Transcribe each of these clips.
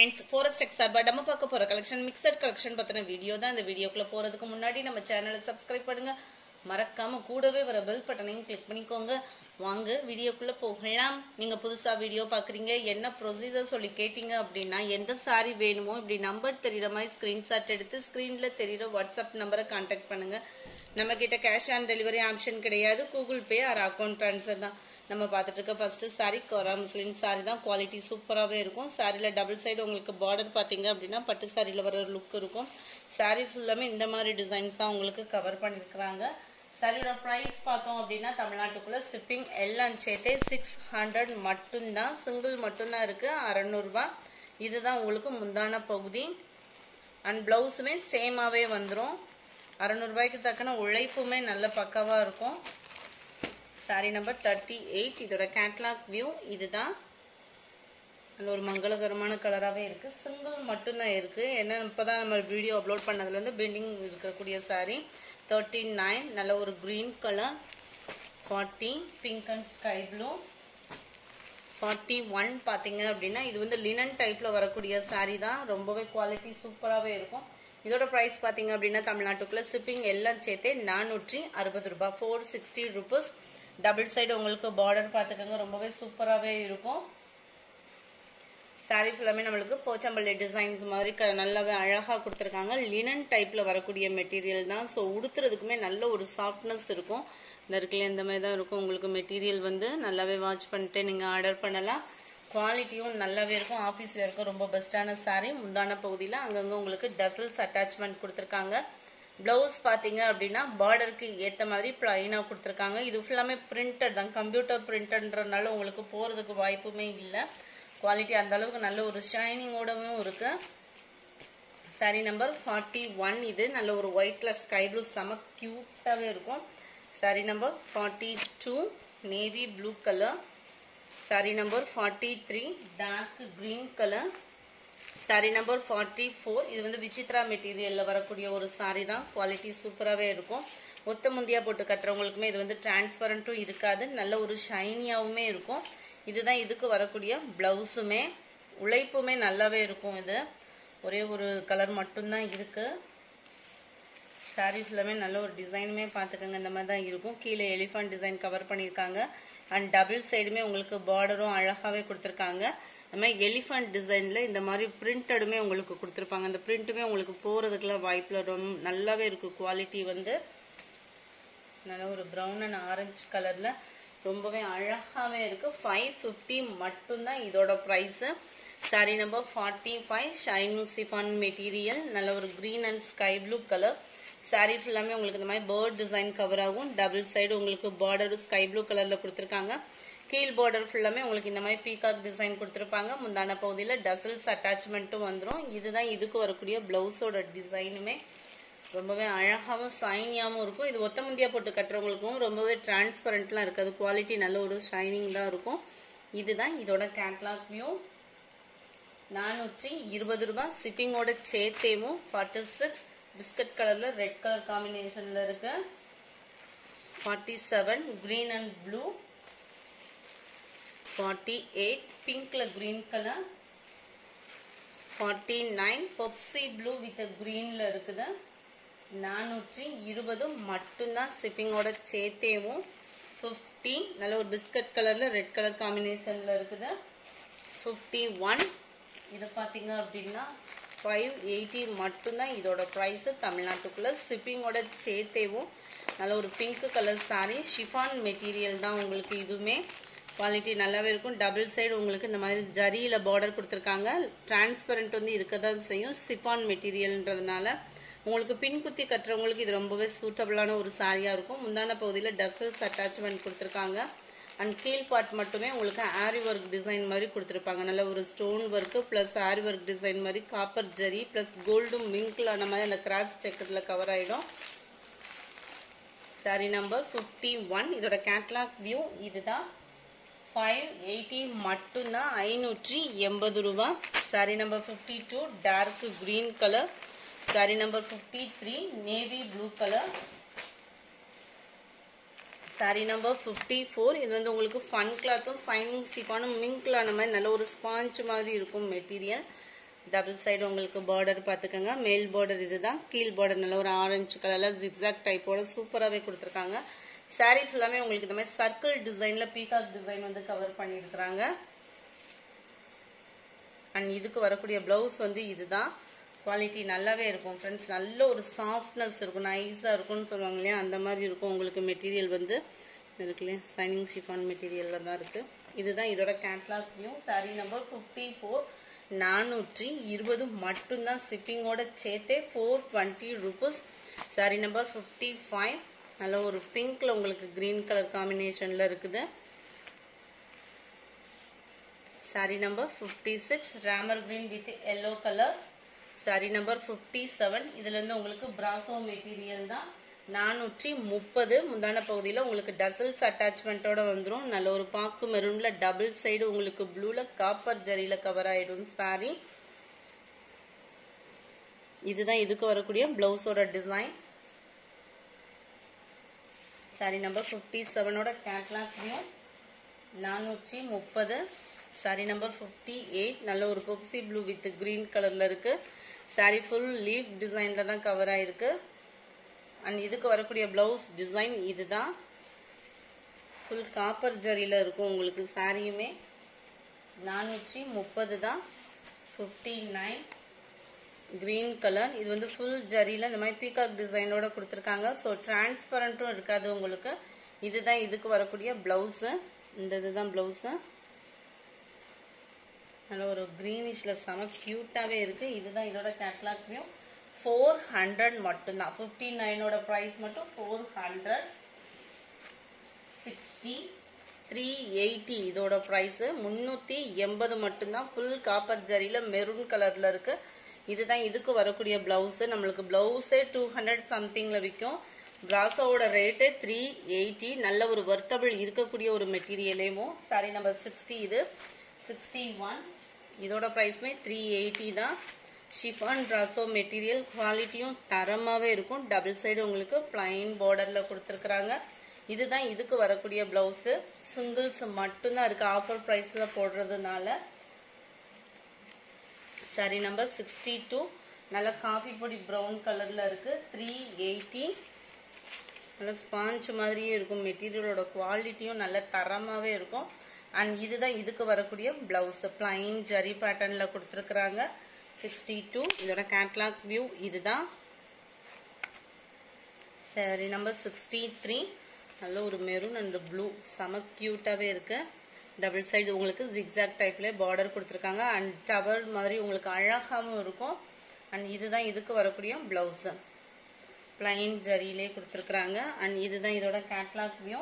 friends forest டெக்ஸ் சார்பாக நம்ம பார்க்க போகிற கலெக்ஷன் மிக்சட் கலெக்ஷன் பற்றின வீடியோ தான் இந்த வீடியோக்குள்ளே போகிறதுக்கு முன்னாடி நம்ம சேனலை சப்ஸ்கிரைப் பண்ணுங்க மறக்காம கூடவே வர பெல் பட்டனையும் கிளிக் பண்ணிக்கோங்க வாங்க வீடியோக்குள்ளே போகலாம் நீங்கள் புதுசாக வீடியோ பார்க்குறீங்க என்ன ப்ரொசீஜர் சொல்லி கேட்டிங்க அப்படின்னா எந்த சாரி வேணுமோ இப்படி நம்பர் தெரிகிற மாதிரி ஸ்க்ரீன்ஷாட் எடுத்து ஸ்க்ரீனில் தெரிகிற வாட்ஸ்அப் நம்பரை கான்டாக்ட் பண்ணுங்கள் நம்ம கிட்ட கேஷ் ஆன் டெலிவரி ஆப்ஷன் கிடையாது Google Pay or account transfer தான் நம்ம பார்த்துட்டு இருக்க ஃபர்ஸ்ட் சாரி கொரா முஸ்லீம் சாரி தான் குவாலிட்டி சூப்பராகவே இருக்கும் சாரியில் டபுள் சைடு உங்களுக்கு பார்டர் பார்த்தீங்க அப்படின்னா பட்டு சாரியில் வர லுக் இருக்கும் சாரி ஃபுல்லாமே இந்த மாதிரி டிசைன்ஸ் தான் உங்களுக்கு கவர் பண்ணியிருக்கிறாங்க சாரியோட ப்ரைஸ் பார்த்தோம் அப்படின்னா தமிழ்நாட்டுக்குள்ளே ஷிப்பிங் எல்லாம் சேர்த்தே சிக்ஸ் ஹண்ட்ரட் மட்டும்தான் சிங்கிள் மட்டும்தான் இருக்குது அறநூறுபா இதுதான் உங்களுக்கு முந்தான பகுதி அண்ட் ப்ளவுஸுமே சேமாகவே வந்துடும் அறநூறுபாய்க்கு தக்கன உழைப்புமே நல்ல பக்காவாக இருக்கும் சாரி நம்பர் தேர்ட்டி எயிட் இதோட கேட்லாக் வியூ இதுதான் நல்ல ஒரு மங்களகரமான கலராகவே இருக்குது சிங்கிள் மட்டும்தான் இருக்குது ஏன்னா இப்போ தான் நம்ம வீடியோ அப்லோட் பண்ணதுலேருந்து பெண்டிங் இருக்கக்கூடிய சாரி தேர்ட்டி நைன் நல்ல ஒரு green colour forty pink and sky blue forty one பார்த்தீங்க அப்படின்னா இது வந்து லினன் டைப்பில் வரக்கூடிய சாரீ தான் ரொம்பவே குவாலிட்டி சூப்பராகவே இருக்கும் இதோட ப்ரைஸ் பார்த்தீங்க அப்படின்னா தமிழ்நாட்டுக்குள்ளே ஷிப்பிங் எல்லாம் சேர்த்தே நானூற்றி அறுபது ரூபாய் four sixty rupees double side உங்களுக்கு பார்டர் பார்த்துக்கோங்க ரொம்பவே சூப்பராகவே இருக்கும் சாரீ ஃபுல்லாமே நம்மளுக்கு போச்சம்பள்ளி டிசைன்ஸ் மாதிரி க நல்லாவே அழகாக கொடுத்துருக்காங்க லினன் டைப்பில் வரக்கூடிய மெட்டீரியல் தான் ஸோ உடுத்துறதுக்குமே நல்ல ஒரு சாஃப்ட்னஸ் இருக்கும் இந்த இருக்குல்ல இந்த மாதிரி தான் இருக்கும் உங்களுக்கு மெட்டீரியல் வந்து நல்லாவே வாட்ச் பண்ணிட்டு நீங்கள் ஆர்டர் பண்ணலாம் குவாலிட்டியும் நல்லாவே இருக்கும் ஆஃபீஸில் இருக்க ரொம்ப பெஸ்ட்டான சாரீ முந்தான பகுதியில் அங்கங்கே உங்களுக்கு டசல்ஸ் அட்டாச்மெண்ட் கொடுத்துருக்காங்க ப்ளவுஸ் பார்த்தீங்க அப்படின்னா பார்டருக்கு ஏற்ற மாதிரி ப்ளைனாக கொடுத்துருக்காங்க இது ஃபுல்லாமே பிரிண்டட் தான் கம்ப்யூட்டர் பிரிண்டட்ன்றனால உங்களுக்கு போகிறதுக்கு வாய்ப்புமே இல்லை குவாலிட்டி அந்த அளவுக்கு நல்ல ஒரு ஷைனிங்கோடவும் இருக்கு சாரி நம்பர் ஃபார்ட்டி ஒன் இது நல்ல ஒரு ஒயிட்ல ஸ்கை ப்ளூ செம க்யூட்டாகவே இருக்கும் sari number forty two navy blue colour sari number forty three dark green colour sari number forty four இது வந்து விசித்ரா மெட்டீரியலில் வரக்கூடிய ஒரு சாரி தான் குவாலிட்டி சூப்பராகவே இருக்கும் ஒத்த முந்தியா போட்டு கட்டுறவங்களுக்குமே இது வந்து டிரான்ஸ்பரண்ட்டும் இருக்காது நல்ல ஒரு ஷைனியாகவுமே இருக்கும் இதுதான் இதுக்கு வரக்கூடிய ப்ளவுஸுமே உழைப்புமே நல்லாவே இருக்கும் இது ஒரே ஒரு கலர் மட்டும்தான் இருக்குது சாரீ ஃபுல்லாமே நல்ல ஒரு டிசைனுமே பார்த்துக்கோங்க இந்த மாதிரி தான் இருக்கும் கீழே எலிஃபண்ட் டிசைன் கவர் பண்ணியிருக்காங்க அண்ட் டபுள் சைடுமே உங்களுக்கு பார்டரும் அழகாகவே கொடுத்துருக்காங்க அது மாதிரி எலிஃபண்ட் டிசைனில் இந்த மாதிரி பிரிண்டடுமே உங்களுக்கு கொடுத்துருப்பாங்க அந்த பிரிண்ட்டுமே உங்களுக்கு போகிறதுக்குலாம் வாய்ப்பில் ரொம்ப நல்லாவே இருக்குது குவாலிட்டி வந்து நல்ல ஒரு ப்ரௌன் அண்ட் ஆரஞ்சு கலரில் ரொம்பவே அழகாகவே இருக்குது ஃபைவ் ஃபிஃப்டி மட்டும்தான் இதோட price sari number forty five shining chiffon material நல்ல ஒரு green and sky blue colour sari ஃபுல்லாமே உங்களுக்கு இந்த மாதிரி பேர்ட் டிசைன் கவர் ஆகும் டபுள் சைடு உங்களுக்கு பார்டர் ஸ்கை ப்ளூ கலரில் கொடுத்துருக்காங்க கீழ் பார்டர் ஃபுல்லாமே உங்களுக்கு இந்த மாதிரி பீகாக் டிசைன் கொடுத்துருப்பாங்க முந்தான பகுதியில் டசல்ஸ் அட்டாச்மெண்ட்டும் வந்துடும் இதுதான் இதுக்கு வரக்கூடிய ப்ளவுஸோட டிசைனுமே ரொம்பவே அழகாகவும் சைனியாகவும் இருக்கும் இது ஒத்த முந்தியா போட்டு கட்டுறவங்களுக்கும் ரொம்பவே டிரான்ஸ்பரண்ட்லாம் இருக்காது குவாலிட்டி நல்ல ஒரு ஷைனிங் தான் இருக்கும் இதுதான் இதோட கேட்லாக் வியூ நானூற்றி இருபது ரூபாய் ஷிப்பிங்கோட சேர்த்தேவும் ஃபார்ட்டி சிக்ஸ் பிஸ்கட் கலரில் ரெட் கலர் காம்பினேஷனில் இருக்கு forty seven green and blue forty eight பிங்க்கில் க்ரீன் கலர் ஃபார்ட்டி நைன் பொப்சி ப்ளூ வித் க்ரீனில் இருக்குது நானூற்றி இருபது மட்டும்தான் ஷிப்பிங்கோட சேர்த்தேவும் ஃபிஃப்டி நல்ல ஒரு பிஸ்கட் கலரில் ரெட் கலர் காம்பினேஷனில் இருக்குது ஃபிஃப்டி ஒன் இது பார்த்தீங்க அப்படின்னா ஃபைவ் எயிட்டி மட்டும்தான் இதோட ப்ரைஸு தமிழ்நாட்டுக்குள்ளே ஷிப்பிங்கோட சேர்த்தேவும் நல்ல ஒரு pink colour sari chiffon material தான் உங்களுக்கு இதுவுமே குவாலிட்டி நல்லாவே இருக்கும் டபுள் சைடு உங்களுக்கு இந்த மாதிரி ஜரியில் பார்டர் கொடுத்துருக்காங்க டிரான்ஸ்பரண்ட் வந்து இருக்க தான் செய்யும் சிஃபான் மெட்டீரியல்ன்றதுனால உங்களுக்கு பின்குத்தி கட்டுறவங்களுக்கு இது ரொம்பவே சூட்டபிளான ஒரு சாரியாக இருக்கும் முந்தான பகுதியில் டசல்ஸ் அட்டாச்மெண்ட் கொடுத்துருக்காங்க அண்ட் கீழ் பார்ட் மட்டுமே உங்களுக்கு ஆரி ஒர்க் டிசைன் மாதிரி கொடுத்துருப்பாங்க நல்ல ஒரு stone work plus aari work design மாதிரி காப்பர் ஜரி ப்ளஸ் கோல்டும் மிங்கில் ஆன மாதிரி அந்த கிராஸ் செக்கரில் கவர் ஆகிடும் சாரி நம்பர் ஃபிஃப்டி ஒன் இதோட கேட்லாக் வியூ இதுதான் ஃபைவ் எயிட்டி மட்டும்தான் ஐநூற்றி எண்பது ரூபா sari number fifty two dark green colour sari number fifty three navy blue colour sari number fifty four இது வந்து உங்களுக்கு ஃபன் கிளாத்தும் சைனிங் சிப்பானும் மிங்க்லான மாதிரி நல்ல ஒரு ஸ்பாஞ்ச் மாதிரி இருக்கும் மெட்டீரியல் டபுள் சைடு உங்களுக்கு பார்டர் பார்த்துக்கோங்க மேல் பார்டர் இதுதான் கீழ் பார்டர் நல்ல ஒரு ஆரஞ்சு கலரில் ஜிக்ஸாக் டைப்போட சூப்பராகவே கொடுத்துருக்காங்க saree ஃபுல்லாமே உங்களுக்கு இந்த மாதிரி சர்க்கிள் டிசைனில் பீகாக் டிசைன் வந்து கவர் பண்ணியிருக்கிறாங்க அண்ட் இதுக்கு வரக்கூடிய ப்ளவுஸ் வந்து இதுதான் குவாலிட்டி நல்லாவே இருக்கும் ஃப்ரெண்ட்ஸ் நல்ல ஒரு சாஃப்ட்னஸ் இருக்கும் நைஸாக இருக்கும்னு சொல்லுவாங்க இல்லையா அந்த மாதிரி இருக்கும் உங்களுக்கு மெட்டீரியல் வந்து இருக்கு இல்லையா சைனிங் ஷிஃபான் மெட்டீரியலில் தான் இருக்குது இதுதான் இதோட catalogue view sari number fifty four நானூற்றி இருபது மட்டும்தான் ஷிப்பிங்கோட சேர்த்தே four twenty rupees sari number fifty five நல்ல ஒரு பிங்க்ல உங்களுக்கு கிரீன் கலர் காம்பினேஷனில் இருக்குது sari number fifty six Ramar green with yellow colour sari number fifty seven இதுலேருந்து உங்களுக்கு பிராசோ மெட்டீரியல் தான் நானூற்றி முப்பது முந்தான பகுதியில் உங்களுக்கு டசல்ஸ் அட்டாச்மெண்ட்டோட வந்துடும் நல்ல ஒரு பாக்கு மெரூனில் டபுள் சைடு உங்களுக்கு ப்ளூவில் காப்பர் ஜரியில் கவர் ஆகிடும் சாரி இதுதான் இதுக்கு வரக்கூடிய ப்ளவுஸோட டிசைன் சாரி நம்பர் ஃபிஃப்டி செவனோட கேட்லாக்லையும் நானூற்றி முப்பது சாரி நம்பர் ஃபிஃப்டி எயிட் நல்ல ஒரு கொப்சி ப்ளூ வித் கிரீன் கலரில் இருக்குது சாரி ஃபுல் லீஃப் டிசைனில் தான் கவர் ஆகிருக்கு அண்ட் இதுக்கு வரக்கூடிய ப்ளவுஸ் டிசைன் இதுதான் ஃபுல் காப்பர் ஜரியில் இருக்கும் உங்களுக்கு சாரியுமே நானூற்றி முப்பது தான் ஃபிஃப்டி நைன் கிரீன் கலர் இது வந்து ஃபுல் ஜரியில் இந்த மாதிரி பீகாக் டிசைனோட கொடுத்துருக்காங்க ஸோ டிரான்ஸ்பரண்ட்டும் இருக்காது உங்களுக்கு இதுதான் இதுக்கு வரக்கூடிய ப்ளவுஸு இந்த இதுதான் ப்ளவுஸு நல்ல ஒரு க்ரீனிஷில் செம க்யூட்டாகவே இருக்குது இதுதான் இதோட கேட்லாக் வியூ ஃபோர் ஹண்ட்ரட் மட்டும்தான் ஃபிஃப்டி நைனோட ப்ரைஸ் மட்டும் four hundred sixty three eighty இதோட ப்ரைஸு முந்நூற்றி எண்பது மட்டும்தான் ஃபுல் காப்பர் ஜரியில் மெரூன் கலரில் இருக்குது இதுதான் இதுக்கு வரக்கூடிய ப்ளவுஸு நம்மளுக்கு ப்ளவுஸே டூ ஹண்ட்ரட் சம்திங்கில் விற்கும் பிராசோவோட ரேட்டு த்ரீ எயிட்டி நல்ல ஒரு ஒர்த்தபிள் இருக்கக்கூடிய ஒரு மெட்டீரியலேயும் சாரி நம்பர் சிக்ஸ்டி இது சிக்ஸ்டி ஒன் இதோட ப்ரைஸுமே த்ரீ எயிட்டி தான் ஷிஃபான் ட்ராசோ மெட்டீரியல் குவாலிட்டியும் தரமாகவே இருக்கும் டபுள் சைடு உங்களுக்கு பிளைன் பார்டரில் கொடுத்துருக்குறாங்க இதுதான் இதுக்கு வரக்கூடிய ப்ளவுஸு சிங்கிள்ஸ் மட்டும்தான் இருக்குது ஆஃபர் ப்ரைஸில் போடுறதுனால சாரி நம்பர் சிக்ஸ்டி டூ நல்ல காஃபி பொடி ப்ரௌன் கலரில் இருக்குது த்ரீ எயிட்டி நல்ல ஸ்பாஞ்ச் மாதிரியே இருக்கும் மெட்டீரியலோட குவாலிட்டியும் நல்ல தரமாகவே இருக்கும் அண்ட் இதுதான் இதுக்கு வரக்கூடிய ப்ளவுஸு பிளைன் ஜரி பேட்டர்னில் கொடுத்துருக்குறாங்க சிக்ஸ்டி டூ இதோட கேட்லாக் வியூ இதுதான் சரி நம்பர் சிக்ஸ்டி த்ரீ நல்ல ஒரு மெரூன் அண்ட் ப்ளூ செம க்யூட்டாகவே இருக்குது டபுள் சைடு உங்களுக்கு ஜிக்ஸாக் டைப்லேயே பார்டர் கொடுத்துருக்காங்க அண்ட் டவர் மாதிரி உங்களுக்கு அழகாகவும் இருக்கும் அண்ட் இதுதான் இதுக்கு வரக்கூடிய ப்ளவுஸு பிளைன் ஜரியிலே கொடுத்துருக்குறாங்க அண்ட் இதுதான் இதோட catalogue view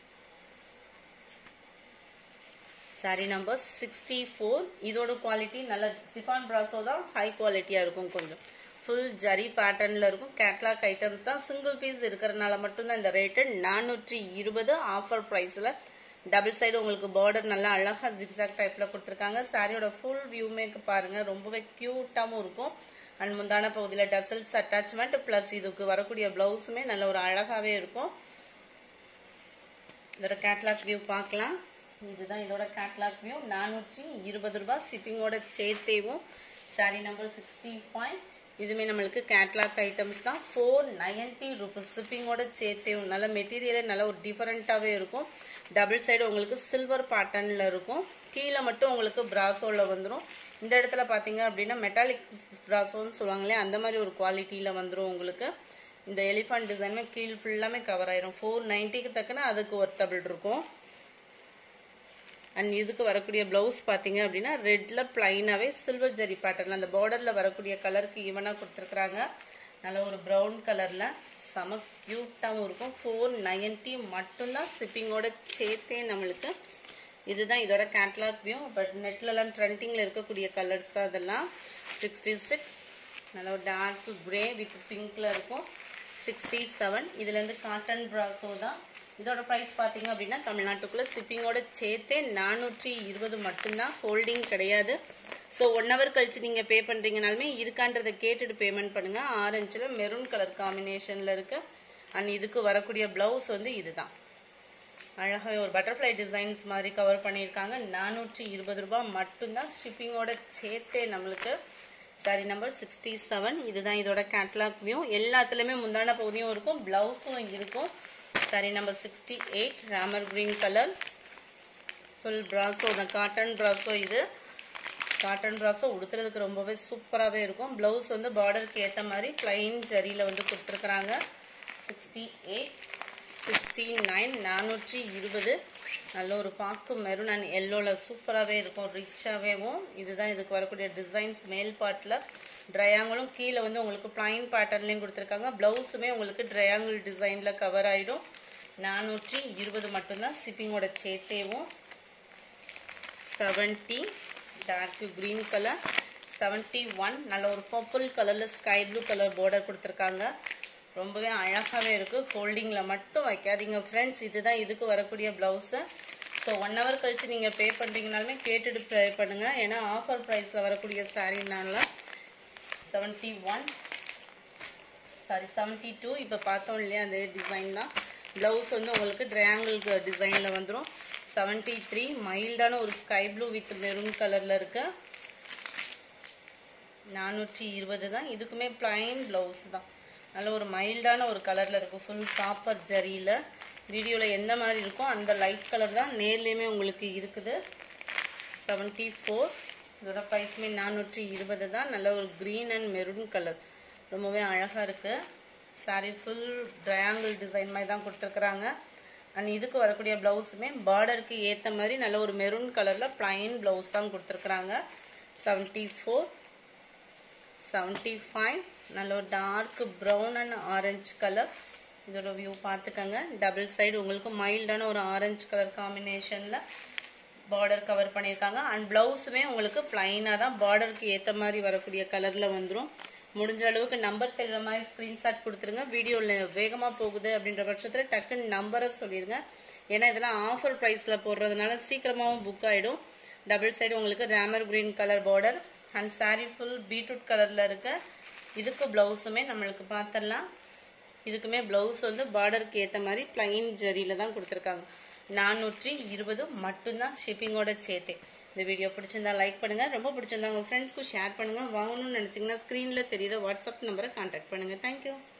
sari number sixty four இதோட குவாலிட்டி நல்ல சிஃபான் ப்ராஸோ தான் ஹை குவாலிட்டியாக இருக்கும் கொஞ்சம் ஃபுல் ஜரி பேட்டர்னில் இருக்கும் கேட்லாக் ஐட்டம்ஸ் தான் சிங்கிள் பீஸ் இருக்கிறனால மட்டும்தான் இந்த ரேட்டு நானூற்றி இருபது ஆஃபர் ப்ரைஸில் டபுள் சைடு உங்களுக்கு பார்டர் நல்லா அழகாக ஜிக்ஸாக் டைப்பில் கொடுத்துருக்காங்க சாரியோட ஃபுல் வியூமே பாருங்கள் ரொம்பவே க்யூட்டாகவும் இருக்கும் அண்ட் முந்தான பகுதியில் டசல்ஸ் அட்டாச்மெண்ட் ப்ளஸ் இதுக்கு வரக்கூடிய ப்ளவுஸுமே நல்ல ஒரு அழகாகவே இருக்கும் இதோட கேட்லாக் வியூ பார்க்கலாம் இதுதான் இதோட கேட்லாக் வியூ நானூற்றி இருபது ரூபாய் ஷிப்பிங்கோட சேர்த்தேவும் சாரி நம்பர் சிக்ஸ்டி ஃபைவ் இதுவுமே நம்மளுக்கு கேட்லாக் ஐட்டம்ஸ் தான் ஃபோர் நைன்ட்டி ருபீஸ் ஷிப்பிங்கோட சேர்த்தேவும் நல்ல மெட்டீரியலே நல்ல ஒரு டிஃப்ரெண்ட்டாகவே இருக்கும் டபுள் சைடு உங்களுக்கு சில்வர் பேட்டர்னில் இருக்கும் கீழே மட்டும் உங்களுக்கு பிராசோவில் வந்துடும் இந்த இடத்துல பார்த்தீங்க அப்படின்னா மெட்டாலிக் பிராசோன்னு சொல்லுவாங்களே அந்த மாதிரி ஒரு குவாலிட்டியில் வந்துடும் உங்களுக்கு இந்த எலிஃபண்ட் டிசைனுமே கீழ் ஃபுல்லாமே கவர் ஆயிரும் ஃபோர் நைன்ட்டிக்கு தக்கன அதுக்கு ஒர்த்தபிள் இருக்கும் அண்ட் இதுக்கு வரக்கூடிய ப்ளவுஸ் பார்த்தீங்க அப்படின்னா ரெட்டில் ப்ளைனாகவே சில்வர் ஜரி பேட்டர்னில் அந்த பார்டரில் வரக்கூடிய கலருக்கு ஈவனாக கொடுத்துருக்குறாங்க நல்ல ஒரு ப்ரௌன் கலரில் செம க்யூட்டாகவும் இருக்கும் ஃபோர் நைன்ட்டி மட்டும்தான் ஷிப்பிங்கோட சேர்த்தே நம்மளுக்கு இதுதான் இதோட கேட்லாக் வியூ பட் நெட்லலாம் ட்ரெண்டிங்கில் இருக்கக்கூடிய கலர்ஸ் தான் இதெல்லாம் சிக்ஸ்டி சிக்ஸ் நல்ல ஒரு டார்க் கிரே வித் பிங்க்கில் இருக்கும் சிக்ஸ்டி செவன் இதுலேருந்து காட்டன் ப்ராஸோ தான் இதோட ப்ரைஸ் பார்த்தீங்க அப்படின்னா தமிழ்நாட்டுக்குள்ளே ஷிப்பிங்கோட சேர்த்தே நானூற்றி இருபது மட்டும்தான் ஹோல்டிங் கிடையாது ஸோ ஒன் ஹவர் கழிச்சு நீங்கள் பே பண்ணுறீங்கனாலுமே இருக்கான்றதை கேட்டுட்டு பேமெண்ட் பண்ணுங்கள் ஆரஞ்சில் மெரூன் கலர் காம்பினேஷனில் இருக்குது அண்ட் இதுக்கு வரக்கூடிய ப்ளவுஸ் வந்து இதுதான் அழகாக ஒரு பட்டர்ஃப்ளை டிசைன்ஸ் மாதிரி கவர் பண்ணியிருக்காங்க நானூற்றி இருபது ரூபாய் மட்டும்தான் ஷிப்பிங்கோட சேர்த்தே நம்மளுக்கு சாரி நம்பர் சிக்ஸ்டி செவன் இதுதான் இதோட கேட்லாக் வியூ எல்லாத்துலேயுமே முந்தான பகுதியும் இருக்கும் ப்ளவுஸும் இருக்கும் sari number sixty eight Ramar green colour full ப்ராஸோ தான் காட்டன் ப்ராஸோ இது காட்டன் ப்ராஸோ உடுத்துறதுக்கு ரொம்பவே சூப்பராகவே இருக்கும் ப்ளவுஸ் வந்து பார்டருக்கு ஏற்ற மாதிரி பிளைன் ஜரியில் வந்து கொடுத்துருக்குறாங்க சிக்ஸ்டி எயிட் சிக்ஸ்டி நைன் நானூற்றி இருபது நல்ல ஒரு பாக்கு மெரூன் அண்ட் எல்லோவில் சூப்பராகவே இருக்கும் ரிச்சாகவேவும் இதுதான் இதுக்கு வரக்கூடிய டிசைன்ஸ் மேல் பார்ட்டில் ட்ரையாங்கிளும் கீழே வந்து உங்களுக்கு பிளைன் பேட்டர்ன்லேயும் கொடுத்துருக்காங்க ப்ளவுஸுமே உங்களுக்கு ட்ரையாங்கிள் டிசைனில் கவர் ஆகிடும் நானூற்றி இருபது மட்டும்தான் ஷிப்பிங்கோட சேர்த்தேவும் seventy dark green colour seventy one நல்ல ஒரு பர்பிள் கலரில் ஸ்கை ப்ளூ கலர் பார்டர் கொடுத்துருக்காங்க ரொம்பவே அழகாகவே இருக்குது ஹோல்டிங்கில் மட்டும் வைக்காதீங்க ஃப்ரெண்ட்ஸ் இதுதான் இதுக்கு வரக்கூடிய ப்ளவுஸு ஸோ ஒன் ஹவர் கழித்து நீங்கள் பே பண்ணுறீங்கனாலுமே கேட்டுட்டு பே பண்ணுங்கள் ஏன்னா ஆஃபர் ப்ரைஸில் வரக்கூடிய சாரீனால seventy one sari seventy two இப்போ பார்த்தோம் இல்லையா அந்த டிசைன் தான் ப்ளவுஸ் வந்து உங்களுக்கு ட்ரையாங்கிள் டிசைனில் வந்துடும் செவன்ட்டி த்ரீ மைல்டான ஒரு ஸ்கை ப்ளூ வித் மெரூன் கலரில் இருக்கு நானூற்றி இருபது தான் இதுக்குமே பிளைன் ப்ளவுஸ் தான் நல்ல ஒரு மைல்டான ஒரு கலரில் இருக்கும் ஃபுல் காப்பர் ஜரியில் வீடியோவில் எந்த மாதிரி இருக்கோ அந்த லைட் கலர் தான் நேர்லேயுமே உங்களுக்கு இருக்குது செவன்ட்டி ஃபோர் இதோட ப்ரைஸ்மே நானூற்றி இருபது தான் நல்ல ஒரு க்ரீன் அண்ட் மெரூன் கலர் ரொம்பவே அழகாக இருக்குது சாரீ ஃபுல் ட்ரையாங்கிள் டிசைன் மாதிரி தான் கொடுத்துருக்குறாங்க அண்ட் இதுக்கு வரக்கூடிய ப்ளவுஸுமே பார்டருக்கு ஏற்ற மாதிரி நல்ல ஒரு மெரூன் கலரில் ப்ளைன் ப்ளவுஸ் தான் கொடுத்துருக்குறாங்க செவன்ட்டி ஃபோர் செவன்ட்டி ஃபைவ் நல்ல ஒரு டார்க் ப்ரௌன் அண்ட் ஆரஞ்சு கலர் இதோட வியூ பார்த்துக்கோங்க டபுள் சைடு உங்களுக்கு மைல்டான ஒரு ஆரஞ்சு கலர் காம்பினேஷனில் பார்டர் கவர் பண்ணியிருக்காங்க அண்ட் ப்ளவுஸுமே உங்களுக்கு ப்ளைனாக தான் பார்டருக்கு ஏற்ற மாதிரி வரக்கூடிய கலரில் வந்துடும் முடிஞ்ச அளவுக்கு நம்பர் தெரிகிற மாதிரி ஸ்க்ரீன்ஷாட் கொடுத்துருங்க வீடியோவில் வேகமாக போகுது அப்படின்ற பட்சத்தில் டக்குன்னு நம்பரை சொல்லிடுங்க ஏன்னா இதெல்லாம் ஆஃபர் ப்ரைஸில் போடுறதுனால சீக்கிரமாகவும் புக் ஆகிடும் டபுள் சைடு உங்களுக்கு Ramar green colour border and sari full beetroot கலரில் இருக்க இதுக்கு ப்ளவுஸுமே நம்மளுக்கு பார்த்துடலாம் இதுக்குமே ப்ளவுஸ் வந்து பார்டருக்கு ஏற்ற மாதிரி பிளைன் ஜரியில் தான் கொடுத்துருக்காங்க நானூற்றி இருபது மட்டும்தான் ஷிப்பிங்கோட சேர்த்தே இந்த வீடியோ பிடிச்சிருந்தா லைக் பண்ணுங்கள் ரொம்ப பிடிச்சிருந்தா உங்கள் ஃப்ரெண்ட்ஸ்க்கும் ஷேர் பண்ணுங்கள் வாங்கணும்னு நினச்சிங்கன்னா ஸ்க்ரீனில் தெரியுற வாட்ஸ்அப் நம்பரை கான்டாக்ட் பண்ணுங்கள் தேங்க்யூ